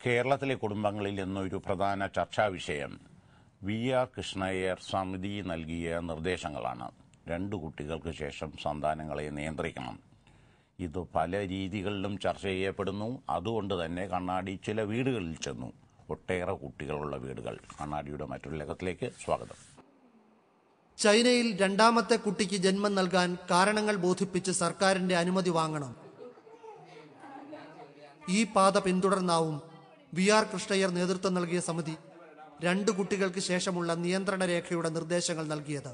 കേരളത്തിലെ കുടുംബങ്ങളിൽ ഇന്നൊരു പ്രധാന ചർച്ചാ വിഷയം വി ആർ കൃഷ്ണയ്യർ സമിതി നൽകിയ നിർദ്ദേശങ്ങളാണ് രണ്ടു കുട്ടികൾക്ക് ശേഷം സന്താനങ്ങളെ നിയന്ത്രിക്കണം ഇത് പല രീതികളിലും ചർച്ച ചെയ്യപ്പെടുന്നു അതുകൊണ്ട് തന്നെ കണ്ണാടി ചില വീടുകളിൽ ചെന്നു ഒട്ടേറെ കുട്ടികളുള്ള വീടുകൾ കണ്ണാടിയുടെ മറ്റൊരു ലേഖത്തിലേക്ക് സ്വാഗതം ചൈനയിൽ രണ്ടാമത്തെ കുട്ടിക്ക് ജന്മം നൽകാൻ കാരണങ്ങൾ ബോധിപ്പിച്ച് സർക്കാരിന്റെ അനുമതി വാങ്ങണം ഈ പാത പിന്തുടർന്നാവും വി ആർ കൃഷ്ണയ്യർ നേതൃത്വം നൽകിയ സമിതി രണ്ട് കുട്ടികൾക്ക് ശേഷമുള്ള നിയന്ത്രണ രേഖയുടെ നിർദ്ദേശങ്ങൾ നൽകിയത്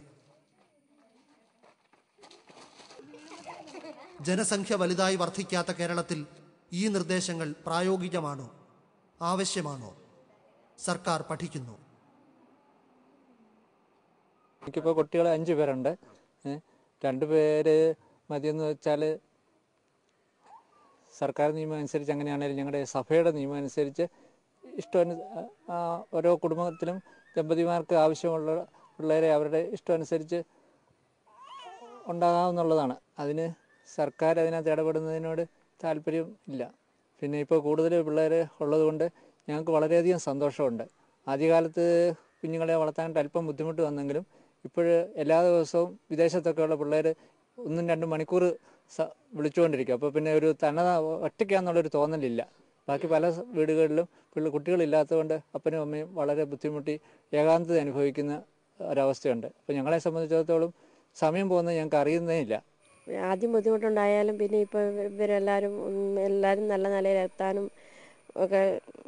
ജനസംഖ്യ വലുതായി വർദ്ധിക്കാത്ത കേരളത്തിൽ ഈ നിർദ്ദേശങ്ങൾ പ്രായോഗികമാണോ ആവശ്യമാണോ സർക്കാർ പഠിക്കുന്നു എനിക്കിപ്പോൾ കുട്ടികൾ അഞ്ച് പേരുണ്ട് ഏ, രണ്ട് പേര് മതിയെന്ന് വെച്ചാൽ സർക്കാർ നിയമം അനുസരിച്ച് അങ്ങനെയാണെങ്കിലും ഞങ്ങളുടെ സഭയുടെ നിയമം അനുസരിച്ച് ഇഷ്ടം ഓരോ കുടുംബത്തിലും ദമ്പതിമാർക്ക് ആവശ്യമുള്ള പിള്ളേരെ അവരുടെ ഇഷ്ടമനുസരിച്ച് ഉണ്ടാകാവുന്നുള്ളതാണ് അതിന് സർക്കാർ അതിനകത്ത് ഇടപെടുന്നതിനോട് താല്പര്യം ഇല്ല പിന്നെ ഇപ്പോൾ കൂടുതൽ പിള്ളേർ ഉള്ളതുകൊണ്ട് ഞങ്ങൾക്ക് വളരെയധികം സന്തോഷമുണ്ട് ആദ്യകാലത്ത് കുഞ്ഞുങ്ങളെ വളർത്താനായിട്ട് അല്പം ബുദ്ധിമുട്ട് വന്നെങ്കിലും ഇപ്പോൾ എല്ലാ ദിവസവും വിദേശത്തൊക്കെയുള്ള പിള്ളേർ ഒന്നും രണ്ടും മണിക്കൂർ സ വിളിച്ചുകൊണ്ടിരിക്കും അപ്പോൾ പിന്നെ ഒരു തനത ഒറ്റയ്ക്കാന്നുള്ളൊരു തോന്നലില്ല ബാക്കി പല സ- വീടുകളിലും പിള്ളേ കുട്ടികളില്ലാത്തതുകൊണ്ട് അപ്പനും അമ്മയും വളരെ ബുദ്ധിമുട്ടി ഏകാന്തത അനുഭവിക്കുന്ന ഒരവസ്ഥയുണ്ട് അപ്പോൾ ഞങ്ങളെ സംബന്ധിച്ചിടത്തോളം സമയം പോകുന്നത് ഞങ്ങൾക്ക് അറിയുന്നേ ഇല്ല ആദ്യം ബുദ്ധിമുട്ടുണ്ടായാലും പിന്നെ ഇപ്പോൾ ഇവരെല്ലാവരും ഉം, എല്ലാവരും നല്ല നിലയിലെത്താനും ഒക്കെ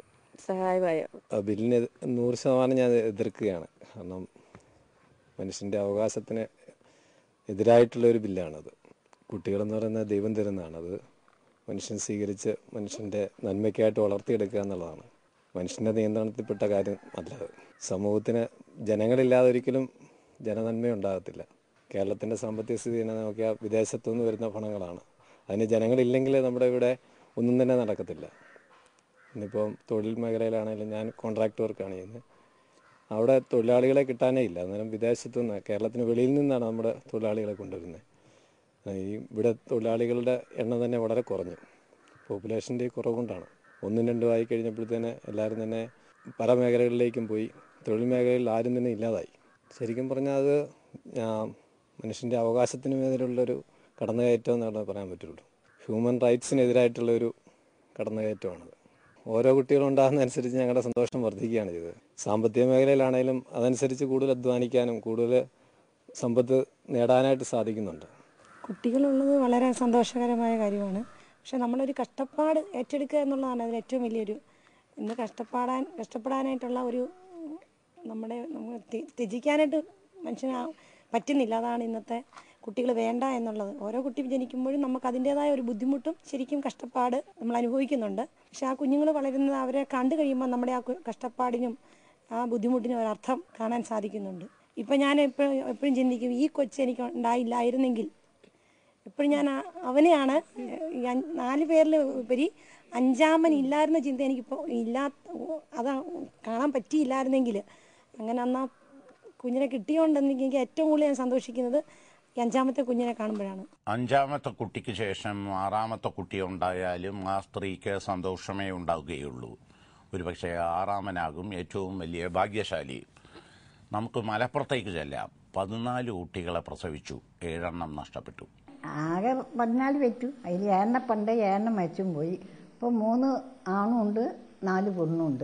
സഹായമായി ആ ബില്ലിന് എതി- നൂറ് ശതമാനം ഞാൻ എതിർക്കുകയാണ് കാരണം മനുഷ്യൻ്റെ അവകാശത്തിന് എതിരായിട്ടുള്ള ഒരു ബില്ലാണത് കുട്ടികളെന്ന് പറയുന്നത് ദൈവം തരുന്നതാണത് മനുഷ്യൻ സ്വീകരിച്ച് മനുഷ്യൻ്റെ നന്മയ്ക്കായിട്ട് വളർത്തിയെടുക്കുക എന്നുള്ളതാണ് മനുഷ്യൻ്റെ നിയന്ത്രണത്തിൽപ്പെട്ട കാര്യം അല്ല അത് സമൂഹത്തിന് ജനങ്ങളില്ലാതെ ഒരിക്കലും ജനനന്മ ഉണ്ടാകത്തില്ല കേരളത്തിൻ്റെ സാമ്പത്തിക സ്ഥിതി തന്നെ നോക്കിയാൽ വിദേശത്തുനിന്ന് വരുന്ന പണങ്ങളാണ് അതിന് ജനങ്ങളില്ലെങ്കിൽ നമ്മുടെ ഇവിടെ ഒന്നും തന്നെ നടക്കത്തില്ല ഇന്നിപ്പം തൊഴിൽ മേഖലയിലാണെങ്കിലും ഞാൻ കോൺട്രാക്ട് വർക്കാണ് ചെയ്യുന്നത് അവിടെ തൊഴിലാളികളെ കിട്ടാനേ ഇല്ല അന്നേരം വിദേശത്തു നിന്ന് കേരളത്തിന് വെളിയിൽ നിന്നാണ് നമ്മുടെ തൊഴിലാളികളെ കൊണ്ടുവരുന്നത് ആ, ഈ ഇവിടെ തൊഴിലാളികളുടെ എണ്ണം തന്നെ വളരെ കുറഞ്ഞു പോപ്പുലേഷൻ്റെ കുറവ് കൊണ്ടാണ് ഒന്നും രണ്ടും ആയി കഴിഞ്ഞപ്പോഴത്തേന് എല്ലാവരും തന്നെ പല മേഖലകളിലേക്കും പോയി തൊഴിൽ മേഖലയിൽ ആരും തന്നെ ഇല്ലാതായി ശരിക്കും പറഞ്ഞാൽ അത് ആ, മനുഷ്യൻ്റെ അവകാശത്തിന് മേലുള്ളൊരു കടന്നുകയറ്റം എന്നാണ് പറയാൻ പറ്റുള്ളൂ ഹ്യൂമൻ റൈറ്റ്സിനെതിരായിട്ടുള്ള ഒരു കടന്നുകയറ്റമാണത് ഓരോ കുട്ടികളും ഉണ്ടാകുന്നതനുസരിച്ച് ഞങ്ങളുടെ സന്തോഷം വർദ്ധിക്കുകയാണ് ചെയ്തത് സാമ്പത്തിക മേഖലയിലാണെങ്കിലും അതനുസരിച്ച് കൂടുതൽ അധ്വാനിക്കാനും കൂടുതൽ സമ്പത്ത് നേടാനായിട്ട് സാധിക്കുന്നുണ്ട് കുട്ടികളുള്ളത് വളരെ സന്തോഷകരമായ കാര്യമാണ് പക്ഷെ നമ്മളൊരു കഷ്ടപ്പാട് ഏറ്റെടുക്കുക എന്നുള്ളതാണ് അതിൽ ഏറ്റവും വലിയൊരു ഇന്ന് കഷ്ടപ്പാടാൻ കഷ്ടപ്പെടാനായിട്ടുള്ള ഒരു ഉം, നമ്മുടെ നമ്മൾ ത്യ- ത്യജിക്കാനായിട്ട് മനുഷ്യന് ആ- പറ്റുന്നില്ല അതാണ് ഇന്നത്തെ കുട്ടികൾ വേണ്ട എന്നുള്ളത് ഓരോ കുട്ടി ജനിക്കുമ്പോഴും നമുക്ക് അതിൻ്റെതായ ഒരു ബുദ്ധിമുട്ടും ശരിക്കും കഷ്ടപ്പാട് നമ്മൾ അനുഭവിക്കുന്നുണ്ട് പക്ഷെ ആ കുഞ്ഞുങ്ങൾ വളരുന്നത് അവരെ കണ്ടു കഴിയുമ്പോൾ നമ്മുടെ ആ കു- കഷ്ടപ്പാടിനും ആ ബുദ്ധിമുട്ടിനും ഒരർത്ഥം കാണാൻ സാധിക്കുന്നുണ്ട് ഇപ്പം ഞാൻ എപ്പോഴും എപ്പോഴും ചിന്തിക്കും ഈ കൊച്ച് എനിക്ക് ഉണ്ടായില്ലായിരുന്നെങ്കിൽ എപ്പോഴും ഞാൻ ആ- അവനെയാണ് ഈ അഞ്ച് നാല് പേരിൽ ഉപരി അഞ്ചാമൻ ഇല്ലായിരുന്ന ചിന്ത എനിക്കിപ്പോൾ ഇല്ലാത്ത അതാ കാണാൻ പറ്റിയില്ലായിരുന്നെങ്കിൽ അങ്ങനെ അന്നാ കുഞ്ഞിനെ കിട്ടിയോണ്ടെന്നെങ്കിൽ ഏറ്റവും കൂടുതൽ ഞാൻ സന്തോഷിക്കുന്നത് ഈ അഞ്ചാമത്തെ കുഞ്ഞിനെ കാണുമ്പോഴാണ് അഞ്ചാമത്തെ കുട്ടിക്ക് ശേഷം ആറാമത്തെ കുട്ടി ഉണ്ടായാലും ആ സ്ത്രീക്ക് സന്തോഷമേ ഉണ്ടാവുകയുള്ളൂ ഒരുപക്ഷെ ആറാമനാകും ഏറ്റവും വലിയ ഭാഗ്യശാലി നമുക്ക് മലപ്പുറത്തേക്ക് ചെല്ലാം പതിനാല് കുട്ടികളെ പ്രസവിച്ചു ഏഴെണ്ണം നഷ്ടപ്പെട്ടു ആകെ പതിനാല് പറ്റു അതിൽ ഏണ്ണ പണ്ട് ഏണ്ണ മരിച്ചും പോയി ഇപ്പം മൂന്ന് ആണും ഉണ്ട് നാല് പെണ്ണും ഉണ്ട്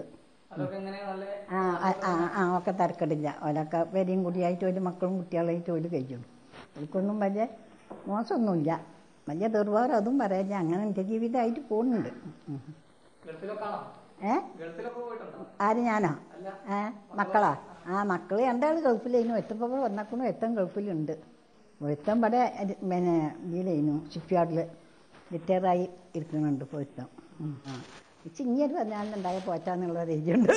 ആ ആ, ആ ആ ഒക്കെ തരക്കടില്ല ഓലൊക്കെ പെരിയും കുടിയായിട്ട് ഒരു മക്കളും കുട്ടികളായിട്ട് ഒരു കഴിയും അവർക്കൊന്നും വലിയ മോശമൊന്നുമില്ല വലിയ ദുർവാരം അതും പറയാല്ല അങ്ങനെ എൻ്റെ ജീവിതമായിട്ട് പോകുന്നുണ്ട് ഉം. ഏ ആര് ഞാനോ ഏ മക്കളാ ആ മക്കള് രണ്ടാൾ ഗൾഫിലേനു എത്തപ്പോൾ വന്നേക്കണു എത്തം ഗൾഫിലുണ്ട് ഒരുത്തൻ ഇവിടെ ഇത് പിന്നെ ഇതിലേനു ഷിപ്പ്യാർഡിൽ റിട്ടയറായി ഇരിക്കുന്നുണ്ട് പൊരുത്തം ആ ചിഞ്ഞൊരു പറഞ്ഞാലുണ്ടായ പോറ്റാന്നുള്ള രീതിയുണ്ട്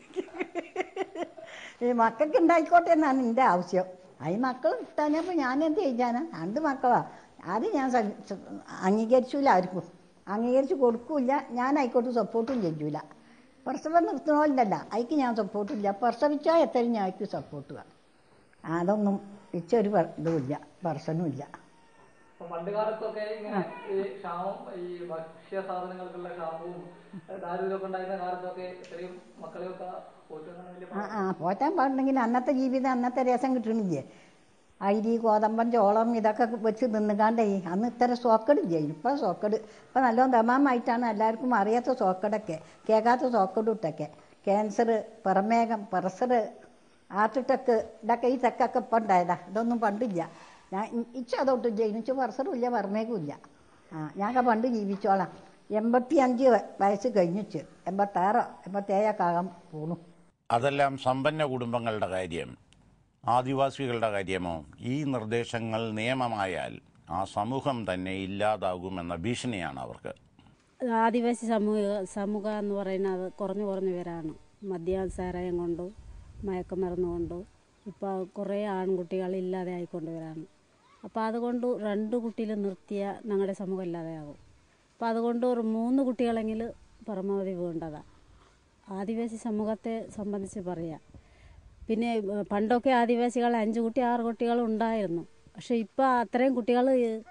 ഈ മക്കൾക്ക് ഉണ്ടായിക്കോട്ടെ എന്നാണ് എൻ്റെ ആവശ്യം അതിന് മക്കൾ കിട്ടാഞ്ഞപ്പോൾ ഞാൻ എന്ത് ചെയ്യാനാ രണ്ട് മക്കളാ അത് ഞാൻ സ- സ- അംഗീകരിച്ചില്ല ആർക്കും അംഗീകരിച്ച് കൊടുക്കൂല ഞാൻ ആയിക്കോട്ട് സപ്പോർട്ടും ചെയ്യൂല പ്രസവം നിർത്തണമല്ലല്ല അതിക്ക് ഞാൻ സപ്പോർട്ടില്ല പ്രസവിച്ചാൽ എത്രയും ഞാൻ അതിക്ക് സപ്പോർട്ട് വേണം അതൊന്നും ഇച്ചൊരു പ- ഇതുമില്ല പ്രശ്നമില്ല അപ്പൊ പണ്ട് കാലത്തൊക്കെ ഇങ്ങനെ ഈ ക്ഷാമം ഈ ഭക്ഷ്യ സാധനങ്ങൾക്കുള്ള ക്ഷാമവും ദാരിദ്ര്യമൊക്കെ ഉണ്ടായിരുന്ന കാലത്തൊക്കെ ഇത്രയും മക്കളെയൊക്കെ പോറ്റുന്ന വലിയ ആ ആ പോറ്റാൻ പാടുണ്ടെങ്കിൽ അന്നത്തെ ജീവിതം അന്നത്തെ രസം കിട്ടണില്ലേ അരി ഗോതമ്പൻ ചോളം ഇതൊക്കെ വെച്ച് നിന്നുകാണ്ടേ അന്ന് ഇത്ര സോക്കടില്ലേ ഇപ്പം സോക്കട് ഇപ്പം നല്ലോണം ദമാമായിട്ടാണ് എല്ലാവർക്കും അറിയാത്ത സോക്കടൊക്കെ കേൾക്കാത്ത സോക്കട് ഇട്ടൊക്കെ ക്യാൻസർ പ്രമേഹം പ്രഷർ ഹാർട്ട് അറ്റാക്ക് ഇതൊക്കെ ഈ തെക്കൊക്കെ ഇപ്പം ഉണ്ടായതാ ഇതൊന്നും പണ്ടില്ല ഞാൻ ഇച്ച അതൊട്ടില്ല എനിക്ക് പ്രഷറും ഇല്ല പ്രമേഹവും ഇല്ല ആ ഞാനൊക്കെ പണ്ട് ജീവിച്ചോളാം എൺപത്തി അഞ്ച് വയസ്സ് കഴിഞ്ഞിച്ച് എൺപത്താറോ എൺപത്തേഴൊക്കെ ആകാൻ പോണു അതെല്ലാം സമ്പന്ന കുടുംബങ്ങളുടെ കാര്യം ആദിവാസികളുടെ കാര്യമോ ഈ നിർദ്ദേശങ്ങൾ നിയമമായാൽ ആ സമൂഹം തന്നെ ഇല്ലാതാകുമെന്ന ഭീഷണിയാണ് അവർക്ക് ആദിവാസി സമൂഹ സമൂഹം എന്ന് പറയുന്നത് കുറഞ്ഞു കുറഞ്ഞു വരാണ് മദ്യാസാരായം കൊണ്ടും മയക്കുമരുന്ന് കൊണ്ടും ഇപ്പോൾ കുറേ ആൺകുട്ടികൾ ഇല്ലാതെ ആയിക്കൊണ്ട് വരാണ് അപ്പോൾ അതുകൊണ്ട് രണ്ട് കുട്ടിയിൽ നിർത്തിയ ഞങ്ങളുടെ സമൂഹം ഇല്ലാതെയാകും അപ്പോൾ അതുകൊണ്ട് ഒരു മൂന്ന് കുട്ടികളെങ്കിലും പരമാവധി വേണ്ടതാണ് ആദിവാസി സമൂഹത്തെ സംബന്ധിച്ച് പറയാം പിന്നെ ഏഹ്, പണ്ടൊക്കെ ആദിവാസികൾ അഞ്ച് കുട്ടി ആറ് കുട്ടികൾ ഉണ്ടായിരുന്നു പക്ഷെ ഇപ്പോൾ അത്രയും കുട്ടികൾ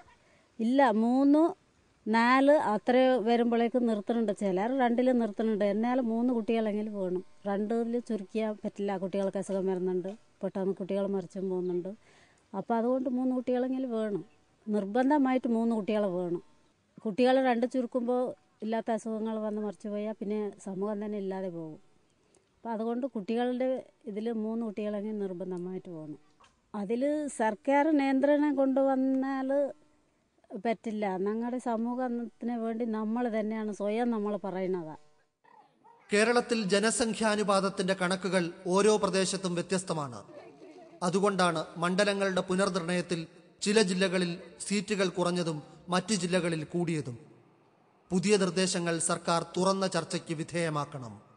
ഇല്ല മൂന്ന് നാല് അത്ര വരുമ്പോഴേക്കും നിർത്തുന്നുണ്ട് ചിലർ രണ്ടിൽ നിർത്തുന്നുണ്ട് എന്നാലും മൂന്ന് കുട്ടികളെങ്കിലും വേണം രണ്ടിൽ ചുരുക്കിയാൽ പറ്റില്ല കുട്ടികൾക്ക് അസുഖം വരുന്നുണ്ട് പെട്ടെന്ന് കുട്ടികൾ മറിച്ചും പോകുന്നുണ്ട് അപ്പോൾ അതുകൊണ്ട് മൂന്ന് കുട്ടികളെങ്കിലും വേണം നിർബന്ധമായിട്ട് മൂന്ന് കുട്ടികൾ വേണം കുട്ടികൾ രണ്ട് ചുരുക്കുമ്പോൾ ഇല്ലാത്ത അസുഖങ്ങൾ വന്ന് മറിച്ചു പോയാൽ പിന്നെ സമൂഹം തന്നെ ഇല്ലാതെ പോകും അപ്പം അതുകൊണ്ട് കുട്ടികളുടെ ഇതിൽ മൂന്ന് കുട്ടികളെങ്കിലും നിർബന്ധമായിട്ട് പോകണം അതിൽ സർക്കാർ നിയന്ത്രണം കൊണ്ടുവന്നാൽ പറ്റില്ല ഞങ്ങളുടെ സമൂഹത്തിന് വേണ്ടി നമ്മൾ തന്നെയാണ് സ്വയം നമ്മൾ പറയുന്നതാണ് കേരളത്തിൽ ജനസംഖ്യാനുപാതത്തിന്റെ കണക്കുകൾ ഓരോ പ്രദേശത്തും വ്യത്യസ്തമാണ് അതുകൊണ്ടാണ് മണ്ഡലങ്ങളുടെ പുനർനിർണയത്തിൽ ചില ജില്ലകളിൽ സീറ്റുകൾ കുറഞ്ഞതും മറ്റു ജില്ലകളിൽ കൂടിയതും പുതിയ നിർദ്ദേശങ്ങൾ സർക്കാർ തുറന്ന ചർച്ചയ്ക്ക് വിധേയമാക്കണം